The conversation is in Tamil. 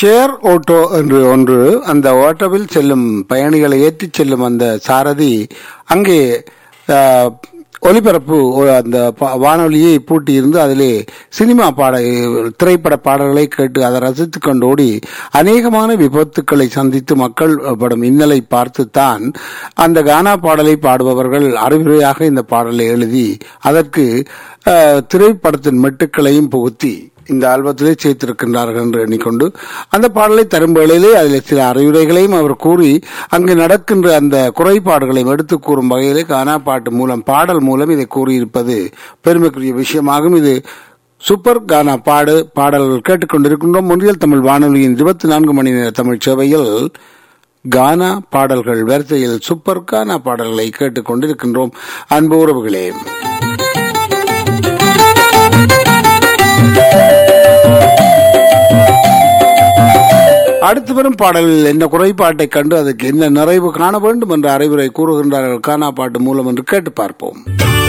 ஷேர் ஓட்டோ என்று ஒன்று அந்த ஓட்டோவில் செல்லும் பயணிகளை ஏற்றிச் செல்லும் அந்த சாரதி அங்கே ஆஹ், ஒலிபரப்பு ஒ- அந்த ப- வானொலியை பூட்டியிருந்து அதிலே சினிமா பாட திரைப்பட பாடல்களை கேட்டு அதை ரசித்துக் கொண்டு ஓடி அநேகமான விபத்துக்களை சந்தித்து மக்கள் படும் இன்னலை பார்த்துத்தான் அந்த கானா பாடலை பாடுபவர்கள் அறிவுரையாக இந்த பாடலை எழுதி அதற்கு ஆஹ், திரைப்படத்தின் மெட்டுக்களையும் புகுத்தி இந்த ஆல்பத்திலே சேர்த்திருக்கின்றார்கள் என்று எண்ணிக்கொண்டு அந்த பாடலை தரும் வேளையிலே அதில் சில அறிவுரைகளையும் அவர் கூறி அங்கு நடக்கின்ற அந்த குறைபாடுகளையும் எடுத்து கூறும் வகையிலே கானா பாட்டு மூலம் பாடல் மூலம் இதை கூறியிருப்பது பெருமைக்குரிய விஷயமாகும் இது சூப்பர் கானா பாடு பாடல்கள் கேட்டுக்கொண்டிருக்கின்றோம் முன்றியல் தமிழ் வானொலியின் இருபத்தி நான்கு மணி நேர தமிழ் சேவையில் கானா பாடல்கள் வரிசையில் சூப்பர் கானா பாடல்களை கேட்டுக்கொண்டிருக்கின்றோம் அன்பு உறவுகளே அடுத்து வரும் பாடலில் என்ன குறைபாட்டை கண்டு அதற்கு என்ன நிறைவு காண வேண்டும் என்ற அறிவுரை கூறுகின்றார்கள் கானா பாட்டு மூலம் என்று கேட்டு பார்ப்போம்